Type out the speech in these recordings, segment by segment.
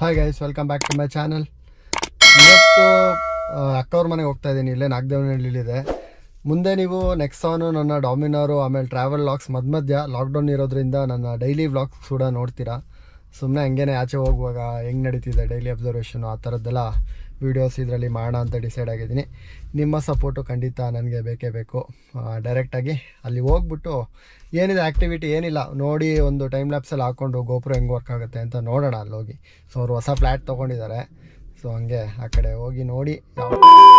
Hi guys welcome back to my channel ಇವತ್ತು ಆ, ಅಕ್ಕವ್ರ ಮನೆಗೆ ಹೋಗ್ತಾ ಇದ್ದೀನಿ ಇಲ್ಲೇ ನಾಗದೇವನಹಳ್ಳಿಲಿದೆ ಮುಂದೆ ನೀವು ನೆಕ್ಸಾನು ನನ್ನ ಡಾಮಿನಾರು ಆಮೇಲೆ ಟ್ರಾವೆಲ್ ಲಾಗ್ಸ್ ಮಧ್ಯ ಮಧ್ಯ ಲಾಕ್ಡೌನ್ ಇರೋದ್ರಿಂದ ನನ್ನ ಡೈಲಿ ವ್ಲಾಗ್ಸ್ ಕೂಡ ನೋಡ್ತೀರಾ ಸುಮ್ಮನೆ ಹಂಗೇನೆ ಆಚೆ ಹೋಗುವಾಗ ಹೆಂಗೆ ನಡೀತಿದೆ ಡೈಲಿ ಅಬ್ಸರ್ವೇಷನು ಆ ಥರದ್ದೆಲ್ಲ ವೀಡಿಯೋಸ್ ಇದರಲ್ಲಿ ಮಾಡೋಣ ಅಂತ ಡಿಸೈಡ್ ಆಗಿದ್ದೀನಿ ನಿಮ್ಮ ಸಪೋರ್ಟು ಖಂಡಿತ ನನಗೆ ಬೇಕೇ ಬೇಕು ಡೈರೆಕ್ಟಾಗಿ ಅಲ್ಲಿ ಹೋಗ್ಬಿಟ್ಟು ಏನಿದೆ ಆ್ಯಕ್ಟಿವಿಟಿ ಏನಿಲ್ಲ ನೋಡಿ ಒಂದು ಟೈಮ್ ಲ್ಯಾಪ್ಸಲ್ಲಿ ಹಾಕ್ಕೊಂಡು ಗೋಪುರ ಹೆಂಗೆ ವರ್ಕ್ ಆಗುತ್ತೆ ಅಂತ ನೋಡೋಣ ಅಲ್ಲಿ ಹೋಗಿ ಸೊ ಅವ್ರು ಹೊಸ ಫ್ಲ್ಯಾಟ್ ತೊಗೊಂಡಿದ್ದಾರೆ ಸೊ ಹಂಗೆ ಆ ಕಡೆ ಹೋಗಿ ನೋಡಿ ಯಾವ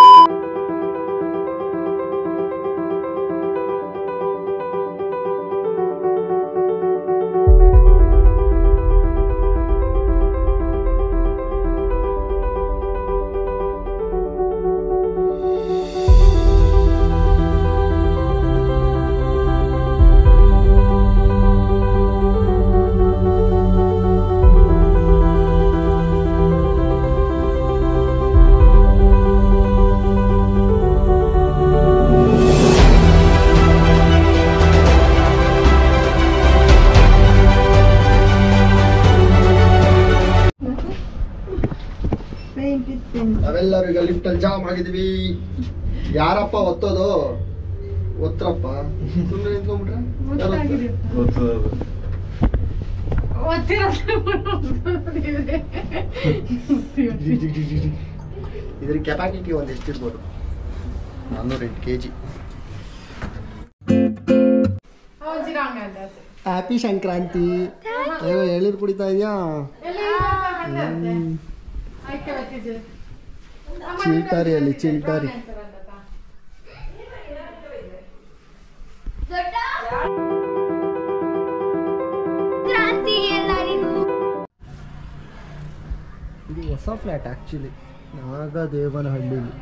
ನಾವೆಲ್ಲರೂ ಈಗ ಲಿಫ್ಟಲ್ಲಿ ಜಾಮ್ ಆಗಿದ್ವಿ ಯಾರಪ್ಪ ಒತ್ತೋದು ಒತ್ತರಪ್ಪ ಸುಮ್ಮನೆ ನಿಂತ್ಕೊಂಡ್ಬಿಟ್ರೆ ಯಾರು ಒತ್ತೋದು? ಇದ್ರ ಕೆಪಾಸಿಟಿ ಒಂದು ಎಷ್ಟಿರ್ಬೋದು ನಾನ್ನೂರೆಂಟು ಕೆ ಜಿ ಹ್ಯಾಪಿ ಸಂಕ್ರಾಂತಿ ಏನೋ ಎಳ್ನೀರು ಕುಡಿತಾ ಇದೆಯಾ ಚಿಲ್ಟಾರಿ ಅಲ್ಲಿ ಚಿಲ್ಟಾರಿ ಕ್ರಾಂತಿ ಎಲ್ಲರಿಗೂ ಇದು ಹೊಸ ಫ್ಲ್ಯಾಟ್ ಆ್ಯಕ್ಚುಲಿ ನಾಗದೇವನಹಳ್ಳಿಲಿ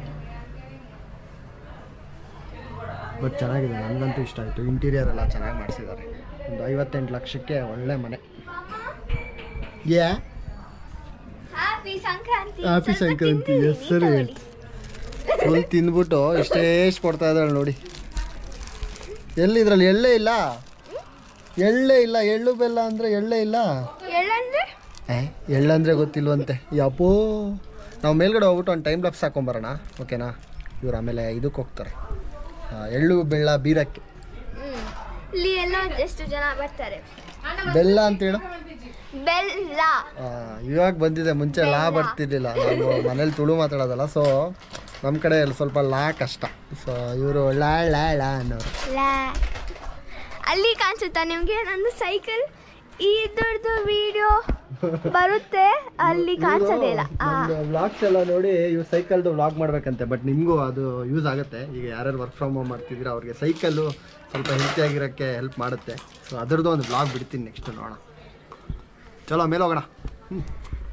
ಬಟ್ ಚೆನ್ನಾಗಿದೆ ನನಗಂತೂ ಇಷ್ಟ ಆಯಿತು ಇಂಟೀರಿಯರ್ ಎಲ್ಲ ಚೆನ್ನಾಗಿ ಮಾಡಿಸಿದ್ದಾರೆ ಒಂದು ಐವತ್ತೆಂಟು ಲಕ್ಷಕ್ಕೆ ಒಳ್ಳೆ ಮನೆ ಯಾ ಹ್ಯಾಪಿ ಸಂಕ್ರಾಂತಿ ಹ್ಯಾಪಿ ಸ್ವಲ್ಪ ಸಂಕ್ರಾಂತಿ ತಿಂದಿರಿ, ಹೆಸರು ನೀಟಾಗಿ. ಹೇಳ್ತಿ ಫುಲ್ ತಿಂದ್ಬಿಟ್ಟು ಇಷ್ಟೇ ಎಷ್ಟು ಕೊಡ್ತಾ ಇದ್ದಾಳೆ ನೋಡಿ ಎಲ್ಲಿ ಇದ್ರಲ್ಲಿ ಎಳ್ಳೇ ಇಲ್ಲ ಎಳ್ಳೇ ಇಲ್ಲ ಎಳ್ಳು ಬೆಲ್ಲ ಅಂದರೆ ಎಳ್ಳೇ ಇಲ್ಲ ಎಳ್ಳಂದ್ರೆ ಏ ಎಳ್ಳಂದ್ರೆ ಗೊತ್ತಿಲ್ವಂತೆ ಯಪ್ಪೋ ನಾವು ಮೇಲ್ಗಡೆ ಹೋಗ್ಬಿಟ್ಟು ಒಂದು ಟೈಮ್ ಲಾಪ್ಸ್ ಹಾಕೊಂಬರೋಣ ಓಕೆನಾ ಇವ್ರು ಆಮೇಲೆ ಇದಕ್ಕೆ ಹೋಗ್ತಾರೆ ಆ, ಎಳ್ಳು ಬೆಲ್ಲ ಬೀರಕ್ಕೆ ಹ್ಮ್. ಇಲ್ಲಿ ಎಲ್ಲ ಎಷ್ಟು ಜನ ಬರ್ತಾರೆ ಬೆಲ್ಲ ಅಂತ ಹೇಳು ಬೆಲ್ಲ ಆ, ಇವಾಗ ಬಂದಿದೆ ಮುಂಚೆ ಲಾ ಬರ್ತಿರ್ಲಿಲ್ಲ ನಾನು ಮನೇಲಿ ತುಳು ಮಾತಾಡೋದಲ್ಲ ಸೊ ನಮ್ಮ ಕಡೆ ಸ್ವಲ್ಪ ಲಾ ಕಷ್ಟ ಸೊ ಇವರು ಲಾ ಲಾ ಲಾ ಅನ್ನೋರು ಲಾ. ಅಲ್ಲಿ ಕಾಣಿಸುತ್ತಾ ನಿಮ್ಗೆ ನಂದು ಸೈಕಲ್ ಈ ದೊಡ್ಡದು ವಿಡಿಯೋ ಬರುತ್ತೆ ಅಲ್ಲಿ ಕಾಣಿಸೋದೇ ಇಲ್ಲ ಆ, ವ್ಲಾಗ್ಸ್ ಎಲ್ಲ ನೋಡಿ ಇವ್ ಸೈಕಲ್ದು ವ್ಲಾಗ್ ಮಾಡ್ಬೇಕಂತೆ ಬಟ್ ನಿಮಗೂ ಅದು ಯೂಸ್ ಆಗುತ್ತೆ ಈಗ ಯಾರ್ಯಾರು ವರ್ಕ್ ಫ್ರಮ್ ಹೋಮ್ ಮಾಡ್ತಿದ್ದೀರ ಅವ್ರಿಗೆ ಸೈಕಲ್ಲು ಸ್ವಲ್ಪ ಹೆಲ್ತಿ ಆಗಿರೋಕ್ಕೆ ಹೆಲ್ಪ್ ಮಾಡುತ್ತೆ ಸೊ ಅದರದ್ದು ಒಂದು ವ್ಲಾಗ್ ಬಿಡ್ತೀನಿ ನೆಕ್ಸ್ಟ್ ನೋಡೋಣ ಚಲೋ ಮೇಲೆ ಹೋಗೋಣ ಹ್ಮ್.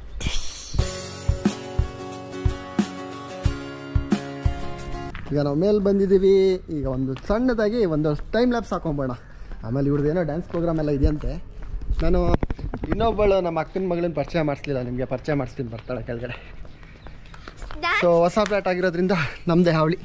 ಈಗ ನಾವು ಮೇಲೆ ಬಂದಿದ್ದೀವಿ ಈಗ ಒಂದು ಸಣ್ಣದಾಗಿ ಒಂದು ಟೈಮ್ ಲ್ಯಾಪ್ಸ್ ಹಾಕೊಂಬೋಣ ಆಮೇಲೆ ಇವ್ರದ್ದು ಏನೋ ಡ್ಯಾನ್ಸ್ ಪ್ರೋಗ್ರಾಮ್ ಎಲ್ಲ ಇದೆಯಂತೆ ನಾನು ಇನ್ನೊಬ್ಬಳು ನಮ್ಮ ಅಕ್ಕನ ಮಗಳನ್ನ ಪರಿಚಯ ಮಾಡಿಸ್ಲಿಲ್ಲ ನಿಮಗೆ ಪರಿಚಯ ಮಾಡಿಸ್ತೀನಿ ಬರ್ತಾಳೆ ಕೆಳಗಡೆ dance ಸೊ ಹೊಸ ಫ್ಲ್ಯಾಟ್ ಆಗಿರೋದ್ರಿಂದ ನಮ್ಮದೇ ಹಾವಳಿ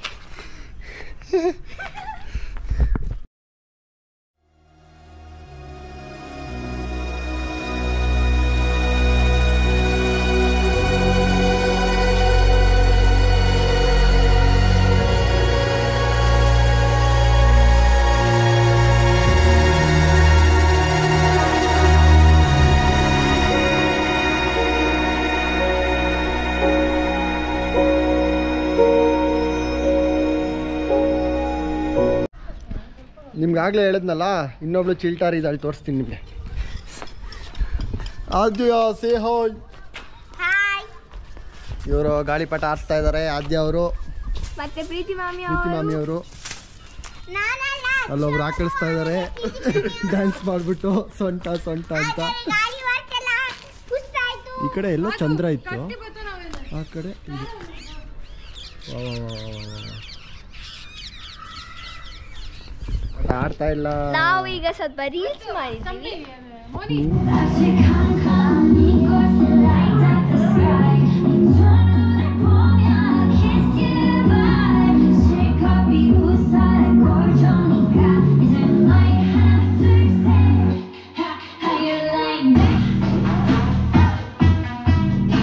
ನಿಮ್ಗೆ ಆಗಲೇ ಹೇಳಿದ್ನಲ್ಲ ಇನ್ನೊಬ್ಳು ಚಿಲ್ಟಾರ್ ಇದ್ದಾಳೆ ತೋರಿಸ್ತೀನಿ ನಿಮಗೆ ಆದ್ಯ ಸೇ ಹೋಯ್ ಹಾಯ್ ಇವರು ಗಾಳಿಪಟ ಆಡ್ತಾ ಇದ್ದಾರೆ ಆದ್ಯ ಅವರು ಮತ್ತೆ ಪ್ರೀತಿ ಮಾಮಿ ಪ್ರೀತಿ ಮಾಮಿ ಅವರು ನಾನಲ್ಲ ಅಲ್ಲೊಬ್ರು ಆಕಳಿಸ್ತಾ ಇದ್ದಾರೆ ಡ್ಯಾನ್ಸ್ ಮಾಡಿಬಿಟ್ಟು ಸೊಂಟ ಸೊಂಟ ಅಂತ ಗಾಳಿ ವರ್ಕ್ ಎಲ್ಲ ಪುಸ್ತಾಯ್ತು ಈ ಕಡೆ ಎಲ್ಲೋ ಚಂದ್ರ ಇತ್ತು ಆ ಕಡೆ ಇದು ವಾ, ವಾ, ವಾ, ವಾ, ವಾ, ವಾ. ಆಟ ಆಡ್ತಾ ಇಲ್ಲ ನಾವು ಈಗ ಸ್ವಲ್ಪ ರೀಲ್ಸ್ ಮಾಡಿದ್ದೀವಿ How you like that?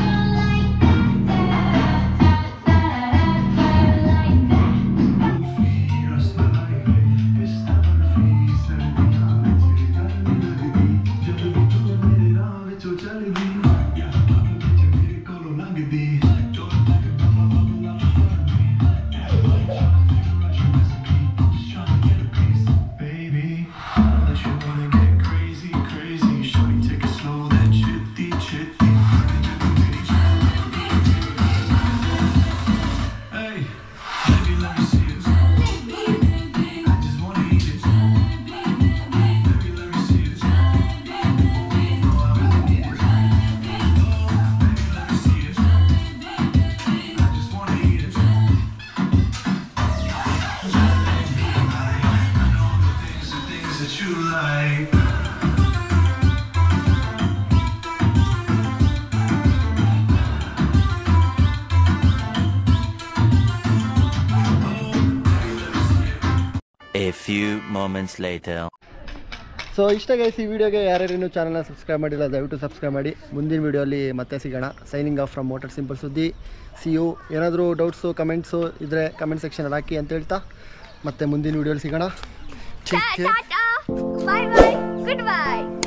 A few moments later. So ಇಷ್ಟ ಗೈಸ್ ಈ ವಿಡಿಯೋಗೆ ಯಾರ್ಯಾರು ಇನ್ನೂ ಚಾನಲ್ನ ಸಬ್ಸ್ಕ್ರೈಬ್ ಮಾಡಿಲ್ಲ ದಯವಿಟ್ಟು ಸಬ್ಸ್ಕ್ರೈಬ್ ಮಾಡಿ ಮುಂದಿನ ವಿಡಿಯೋಲಿ ಮತ್ತೆ ಸಿಗೋಣ signing off from motor simple ಸುದ್ದಿ ಸಿ ಯು ಏನಾದರೂ ಡೌಟ್ಸು ಕಮೆಂಟ್ಸು ಇದ್ದರೆ ಕಮೆಂಟ್ ಸೆಕ್ಷನಲ್ಲಿ ಹಾಕಿ ಅಂತ ಹೇಳ್ತಾ ಮತ್ತೆ ಮುಂದಿನ ವಿಡಿಯೋಲಿ ಸಿಗೋಣ ಟಾಟಾ ಬಾಯ್ ಬಾಯ್ ಗುಡ್ ಬಾಯ್